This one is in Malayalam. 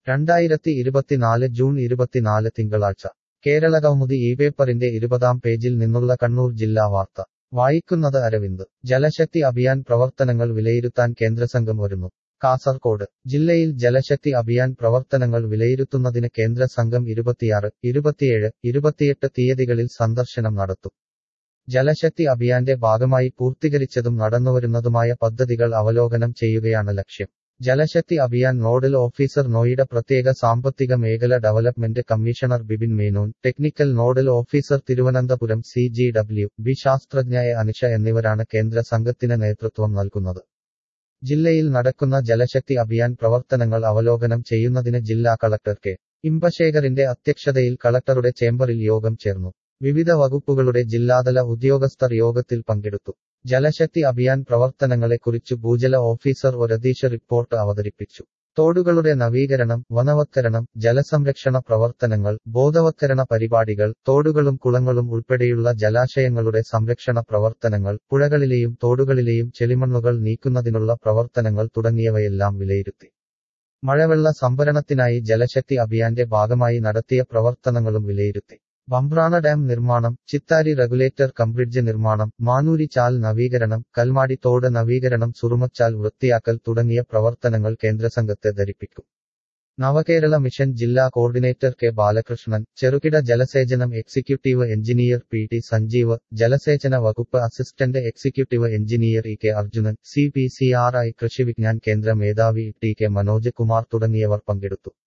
രണ്ടായിരത്തി ഇരുപത്തിനാല് ജൂൺ ഇരുപത്തിനാല് തിങ്കളാഴ്ച കേരളകൗമുദി ഈ പേപ്പറിന്റെ ഇരുപതാം പേജിൽ നിന്നുള്ള കണ്ണൂർ ജില്ലാ വാർത്ത വായിക്കുന്നത് അരവിന്ദ് ജലശക്തി അഭിയാൻ പ്രവർത്തനങ്ങൾ വിലയിരുത്താൻ കേന്ദ്രസംഘം ഒരുങ്ങും കാസർകോട് ജില്ലയിൽ ജലശക്തി അഭിയാൻ പ്രവർത്തനങ്ങൾ വിലയിരുത്തുന്നതിന് കേന്ദ്ര സംഘം ഇരുപത്തിയാറ് ഇരുപത്തിയേഴ് ഇരുപത്തിയെട്ട് തീയതികളിൽ സന്ദർശനം നടത്തും ജലശക്തി അഭിയാന്റെ ഭാഗമായി പൂർത്തീകരിച്ചതും നടന്നുവരുന്നതുമായ പദ്ധതികൾ അവലോകനം ചെയ്യുകയാണ് ലക്ഷ്യം ജലശക്തി അഭിയാൻ നോഡൽ ഓഫീസർ നോയിഡ പ്രത്യേക സാമ്പത്തിക മേഖല development commissioner Bipin Menon technical nodal officer Thiruvananthapuram C G W B ശാസ്ത്രജ്ഞയായ അനിഷ എന്നിവരാണ് കേന്ദ്ര സംഘത്തിന് നേതൃത്വം നൽകുന്നത് ജില്ലയിൽ നടക്കുന്ന ജലശക്തി അഭിയാൻ പ്രവർത്തനങ്ങൾ അവലോകനം ചെയ്യുന്നതിന് ജില്ലാ കളക്ടർ കെ ഇമ്പശേഖറിന്റെ അധ്യക്ഷതയിൽ കളക്ടറുടെ ചേംബറിൽ യോഗം ചേർന്നു വിവിധ വകുപ്പുകളുടെ ജില്ലാതല ഉദ്യോഗസ്ഥർ യോഗത്തിൽ പങ്കെടുത്തു ജലശക്തി അഭിയാൻ പ്രവർത്തനങ്ങളെക്കുറിച്ച് ഭൂജല ഓഫീസർ ഒരതീഷ് റിപ്പോർട്ട് അവതരിപ്പിച്ചു തോടുകളുടെ നവീകരണം വനവത്കരണം ജലസംരക്ഷണ പ്രവർത്തനങ്ങൾ ബോധവത്കരണ പരിപാടികൾ തോടുകളും കുളങ്ങളും ഉൾപ്പെടെയുള്ള ജലാശയങ്ങളുടെ സംരക്ഷണ പ്രവർത്തനങ്ങൾ പുഴകളിലെയും തോടുകളിലെയും ചെളിമണ്ണുകൾ നീക്കുന്നതിനുള്ള പ്രവർത്തനങ്ങൾ തുടങ്ങിയവയെല്ലാം വിലയിരുത്തി മഴവെള്ള സംഭരണത്തിനായി ജലശക്തി അഭിയാന്റെ ഭാഗമായി നടത്തിയ പ്രവർത്തനങ്ങളും വിലയിരുത്തി ബംബ്രാണ ഡാം നിർമ്മാണം ചിത്താരി റെഗുലേറ്റർ കംബ്രിഡ്ജ് നിർമ്മാണം മാനൂരി ചാൽ നവീകരണം കൽമാടി തോട് നവീകരണം സുറുമച്ചാൽ വൃത്തിയാക്കൽ തുടങ്ങിയ പ്രവർത്തനങ്ങൾ കേന്ദ്രസംഘത്തെ ധരിപ്പിക്കും നവകേരള മിഷൻ ജില്ലാ കോർഡിനേറ്റർ കെ ബാലകൃഷ്ണൻ ചെറുകിട ജലസേചനം executive engineer P T Sanjeev ജലസേചന വകുപ്പ് assistant executive engineer E K Arjunan C P C R I Krishi Vigyan കേന്ദ്ര മേധാവി ടി കെ മനോജ് കുമാർ തുടങ്ങിയവർ പങ്കെടുത്തു